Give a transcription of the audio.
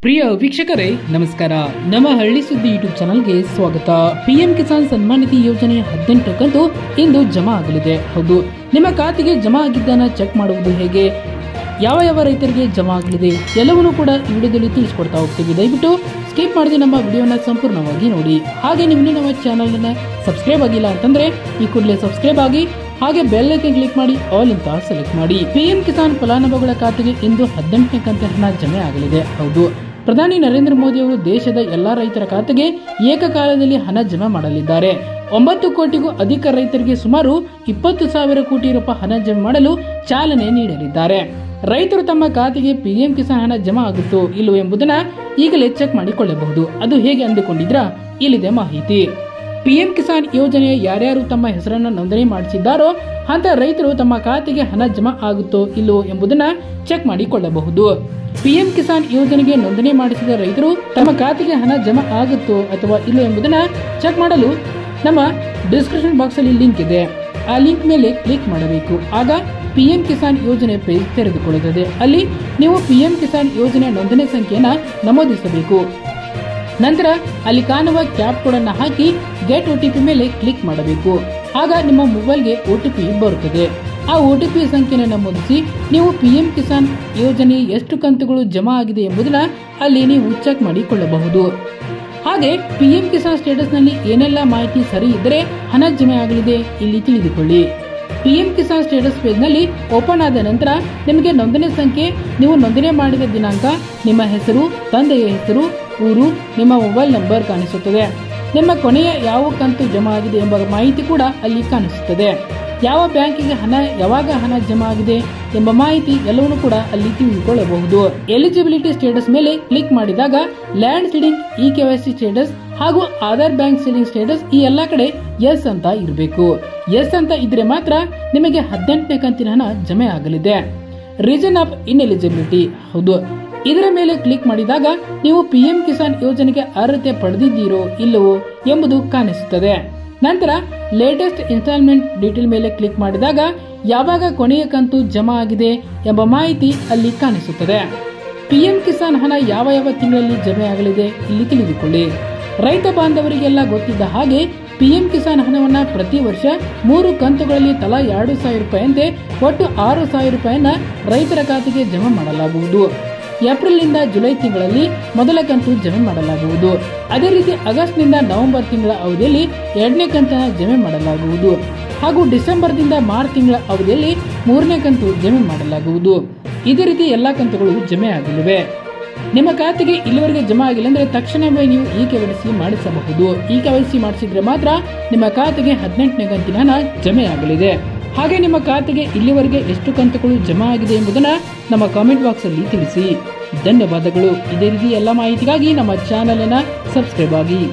ಪ್ರಿಯ ವೀಕ್ಷಕರೇ ನಮಸ್ಕಾರ ನಮ್ಮ ಹಳ್ಳಿ ಸುದ್ದಿ ಯೂಟ್ಯೂಬ್ ಚಾನಲ್ಗೆ ಸ್ವಾಗತ ಪಿಎಂ ಕಿಸಾನ್ ಸನ್ಮಾನ್ ನಿಧಿ ಯೋಜನೆ ಹದಿನೆಂಟು ಕಂತು ಇಂದು ಜಮಾ ಆಗಲಿದೆ ಹೌದು ನಿಮ್ಮ ಖಾತೆಗೆ ಜಮಾ ಆಗಿದ್ದನ್ನ ಚೆಕ್ ಮಾಡುವುದು ಹೇಗೆ ಯಾವ ಯಾವ ರೈತರಿಗೆ ಜಮಾ ಆಗಲಿದೆ ಎಲ್ಲವನ್ನೂ ಕೂಡ ಈ ವಿಡಿಯೋದಲ್ಲಿ ತಿಳಿಸ್ಕೊಡ್ತಾ ಹೋಗ್ತೀವಿ ದಯವಿಟ್ಟು ಸ್ಕಿಪ್ ಮಾಡದೆ ನಮ್ಮ ವಿಡಿಯೋನ ಸಂಪೂರ್ಣವಾಗಿ ನೋಡಿ ಹಾಗೆ ನೀವು ಇನ್ನೂ ನಮ್ಮ ಚಾನಲ್ನ ಸಬ್ಸ್ಕ್ರೈಬ್ ಆಗಿಲ್ಲ ಅಂತಂದ್ರೆ ಈ ಕೂಡಲೇ ಸಬ್ಸ್ಕ್ರೈಬ್ ಆಗಿ ಹಾಗೆ ಬೆಲ್ ಐಕನ್ ಕ್ಲಿಕ್ ಮಾಡಿ ಆಲ್ ಅಂತ ಸೆಲೆಕ್ಟ್ ಮಾಡಿ ಪಿಎಂ ಕಿಸಾನ್ ಫಲಾನುಭವಿಗಳ ಖಾತೆಗೆ ಇಂದು ಹದಿನೆಂಟನೇ ಕಂತಿನ ಹಣ ಜಮೆ ಆಗಲಿದೆ ಹೌದು ಪ್ರಧಾನಿ ನರೇಂದ್ರ ಮೋದಿ ಅವರು ದೇಶದ ಎಲ್ಲಾ ರೈತರ ಖಾತೆಗೆ ಏಕಕಾಲದಲ್ಲಿ ಹಣ ಜಮಾ ಮಾಡಲಿದ್ದಾರೆ ಒಂಬತ್ತು ಕೋಟಿಗೂ ಅಧಿಕ ರೈತರಿಗೆ ಸುಮಾರು ಇಪ್ಪತ್ತು ಸಾವಿರ ಕೋಟಿ ರೂಪಾಯಿ ಹಣ ಜಮಾ ಮಾಡಲು ಚಾಲನೆ ನೀಡಲಿದ್ದಾರೆ ರೈತರು ತಮ್ಮ ಖಾತೆಗೆ ಪಿಎಂ ಕಿಸಾನ್ ಹಣ ಜಮಾ ಆಗುತ್ತೋ ಇಲ್ಲವೋ ಎಂಬುದನ್ನ ಈಗಲೇ ಚೆಕ್ ಮಾಡಿಕೊಳ್ಳಬಹುದು ಅದು ಹೇಗೆ ಅಂದುಕೊಂಡಿದ್ರ ಇಲ್ಲಿದೆ ಮಾಹಿತಿ ಪಿಎಂ ಕಿಸಾನ್ ಯೋಜನೆ ಯಾರ್ಯಾರು ತಮ್ಮ ಹೆಸರನ್ನು ನೋಂದಣಿ ಮಾಡಿಸಿದ್ದಾರೋ ಅಂತ ರೈತರು ತಮ್ಮ ಖಾತೆಗೆ ಹಣ ಜಮಾ ಆಗುತ್ತೋ ಇಲ್ಲವೋ ಎಂಬುದನ್ನ ಚೆಕ್ ಮಾಡಿಕೊಳ್ಳಬಹುದು ಪಿಎಂ ಕಿಸಾನ್ ಯೋಜನೆಗೆ ನೋಂದಣಿ ಮಾಡಿಸಿದ ರೈತರು ತಮ್ಮ ಖಾತೆಗೆ ಹಣ ಜಮಾ ಆಗುತ್ತೋ ಅಥವಾ ಇಲ್ಲೋ ಎಂಬುದನ್ನ ಚೆಕ್ ಮಾಡಲು ನಮ್ಮ ಡಿಸ್ಕ್ರಿಪ್ಷನ್ ಬಾಕ್ಸ್ ಅಲ್ಲಿ ಲಿಂಕ್ ಇದೆ ಆ ಲಿಂಕ್ ಮೇಲೆ ಕ್ಲಿಕ್ ಮಾಡಬೇಕು ಆಗ ಪಿಎಂ ಕಿಸಾನ್ ಯೋಜನೆ ಪೇಜ್ ತೆರೆದುಕೊಳ್ಳುತ್ತದೆ ಅಲ್ಲಿ ನೀವು ಪಿಎಂ ಕಿಸಾನ್ ಯೋಜನೆ ನೋಂದಣಿ ಸಂಖ್ಯೆಯನ್ನ ನಮೂದಿಸಬೇಕು ನಂತರ ಅಲ್ಲಿ ಕಾಣುವ ಕ್ಯಾಪ್ ಕೋಡ್ ಅನ್ನು ಹಾಕಿ ಗೆಟ್ ಒ ಟಿ ಪಿ ಮೇಲೆ ಕ್ಲಿಕ್ ಮಾಡಬೇಕು ಆಗ ನಿಮ್ಮ ಮೊಬೈಲ್ಗೆ ಒ ಟಿ ಪಿ ಬರುತ್ತದೆ ಆ ಒ ಟಿ ಪಿ ಸಂಖ್ಯೆಯನ್ನು ನಮೂದಿಸಿ ನೀವು ಪಿ ಎಂ ಕಿಸಾನ್ ಯೋಜನೆ ಎಷ್ಟು ಕಂತುಗಳು ಜಮಾ ಆಗಿದೆ ಎಂಬುದನ್ನ ಅಲ್ಲಿ ನೀವು ಚೆಕ್ ಮಾಡಿಕೊಳ್ಳಬಹುದು ಹಾಗೆ ಪಿ ಎಂ ಕಿಸಾನ್ ಸ್ಟೇಟಸ್ನಲ್ಲಿ ಏನೆಲ್ಲ ಮಾಹಿತಿ ಸರಿ ಇದ್ದರೆ ಹಣ ಜಮೆ ಆಗಲಿದೆ ಇಲ್ಲಿ ತಿಳಿದುಕೊಳ್ಳಿ ಪಿಎಂ ಕಿಸಾನ್ ಸ್ಟೇಟಸ್ ಪೇಜ್ನಲ್ಲಿ ಓಪನ್ ಆದ ನಂತರ ನಿಮಗೆ ನೋಂದಣಿ ಸಂಖ್ಯೆ ನೀವು ನೋಂದಣಿ ಮಾಡಿದ ದಿನಾಂಕ ನಿಮ್ಮ ಹೆಸರು ತಂದೆಯ ಹೆಸರು ಊರು ನಿಮ್ಮ ಮೊಬೈಲ್ ನಂಬರ್ ಕಾಣಿಸುತ್ತದೆ ನಿಮ್ಮ ಕೊನೆಯ ಯಾವ ಕಂತು ಜಮಾ ಆಗಿದೆ ಎಂಬ ಮಾಹಿತಿ ಕೂಡ ಅಲ್ಲಿ ಕಾಣಿಸುತ್ತದೆ ಯಾವ ಬ್ಯಾಂಕಿಗೆ ಹಣ ಯಾವಾಗ ಹಣ ಜಮಾ ಆಗಿದೆ ಎಂಬ ಮಾಹಿತಿ ಎಲ್ಲವನ್ನೂ ಕೂಡ ಅಲ್ಲಿ ತಿಳಿದುಕೊಳ್ಳಬಹುದು ಎಲಿಜಿಬಿಲಿಟಿ ಸ್ಟೇಟಸ್ ಮೇಲೆ ಕ್ಲಿಕ್ ಮಾಡಿದಾಗ land seeding e KYC status ಹಾಗೂ ಆಧಾರ್ ಬ್ಯಾಂಕ್ ಸೀಡಿಂಗ್ ಸ್ಟೇಟಸ್ ಈ ಎಲ್ಲಾ ಕಡೆ ಎಸ್ ಅಂತ ಇರಬೇಕು ಎಸ್ ಅಂತ ಇದ್ರೆ ಮಾತ್ರ ನಿಮಗೆ ಹದಿನೆಂಟನೇ ಕಂತಿನ ಹಣ ಜಮೆ ಆಗಲಿದೆ ರೀಸನ್ ಆಫ್ ಇನ್ಎಲಿಜಿಬಿಲಿಟಿ ಹೌದು ಇದರ ಮೇಲೆ ಕ್ಲಿಕ್ ಮಾಡಿದಾಗ ನೀವು ಪಿಎಂ ಕಿಸಾನ್ ಯೋಜನೆಗೆ ಅರ್ಹತೆ ಪಡೆದಿದ್ದೀರೋ ಇಲ್ಲವೋ ಎಂಬುದು ಕಾಣಿಸುತ್ತದೆ ನಂತರ ಲೇಟೆಸ್ಟ್ ಇನ್ಸ್ಟಾಲ್ಮೆಂಟ್ ಡೀಟೇಲ್ ಮೇಲೆ ಕ್ಲಿಕ್ ಮಾಡಿದಾಗ ಯಾವಾಗ ಕೊನೆಯ ಕಂತು ಜಮಾ ಆಗಿದೆ ಎಂಬ ಮಾಹಿತಿ ಅಲ್ಲಿ ಕಾಣಿಸುತ್ತದೆ ಪಿಎಂ ಕಿಸಾನ್ ಹಣ ಯಾವ ಯಾವ ತಿಂಗಳಲ್ಲಿ ಜಮೆ ಆಗಲಿದೆ ಇಲ್ಲಿ ತಿಳಿದುಕೊಳ್ಳಿ ರೈತ ಬಾಂಧವರಿಗೆಲ್ಲ ಗೊತ್ತಿದ್ದ ಹಾಗೆ ಪಿಎಂ ಕಿಸಾನ್ ಹಣವನ್ನ ಪ್ರತಿ ವರ್ಷ ಮೂರು ಕಂತುಗಳಲ್ಲಿ ತಲಾ ಎರಡು ಸಾವಿರ ರೂಪಾಯಿಯಂತೆ ಒಟ್ಟು ಆರು ಸಾವಿರ ರೂಪಾಯಿಯನ್ನ ರೈತರ ಖಾತೆಗೆ ಜಮಾ ಮಾಡಲಾಗುವುದು ಏಪ್ರಿಲ್ನಿಂದ ಜುಲೈ ತಿಂಗಳಲ್ಲಿ ಮೊದಲ ಕಂತು ಜಮೆ ಮಾಡಲಾಗುವುದು ಅದೇ ರೀತಿ ಆಗಸ್ಟ್ನಿಂದ ನವೆಂಬರ್ ತಿಂಗಳ ಅವಧಿಯಲ್ಲಿ ಎರಡನೇ ಕಂತನ ಜಮೆ ಮಾಡಲಾಗುವುದು ಹಾಗೂ ಡಿಸೆಂಬರ್ದಿಂದ ಮಾರ್ಚ್ ತಿಂಗಳ ಅವಧಿಯಲ್ಲಿ ಮೂರನೇ ಕಂತು ಜಮೆ ಮಾಡಲಾಗುವುದು ಇದೇ ರೀತಿ ಎಲ್ಲಾ ಕಂತುಗಳು ಜಮೆ ಆಗಲಿವೆ ನಿಮ್ಮ ಖಾತೆಗೆ ಇಲ್ಲಿವರೆಗೆ ಜಮಾ ಆಗಿಲ್ಲ ಅಂದ್ರೆ ತಕ್ಷಣವೇ ನೀವು ಈ ಕೆವೈಸಿ ಮಾಡಿಸಬಹುದು ಈ ಕೆವೈಸಿ ಮಾಡಿಸಿದ್ರೆ ಮಾತ್ರ ನಿಮ್ಮ ಖಾತೆಗೆ ಹದಿನೆಂಟನೇ ಕಂತಿನ ಹಣ ಜಮೆ ಆಗಲಿದೆ ಹಾಗೆ ನಿಮ್ಮ ಖಾತೆಗೆ ಇಲ್ಲಿವರೆಗೆ ಎಷ್ಟು ಕಂತುಗಳು ಜಮಾ ಆಗಿದೆ ಎಂಬುದನ್ನ ನಮ್ಮ ಕಾಮೆಂಟ್ ಬಾಕ್ಸ್ ಅಲ್ಲಿ ತಿಳಿಸಿ ಧನ್ಯವಾದಗಳು ಇದೇ ರೀತಿ ಎಲ್ಲ ಮಾಹಿತಿಗಾಗಿ ನಮ್ಮ ಚಾನೆಲ್ ಅನ್ನ ಸಬ್ಸ್ಕ್ರೈಬ್ ಆಗಿ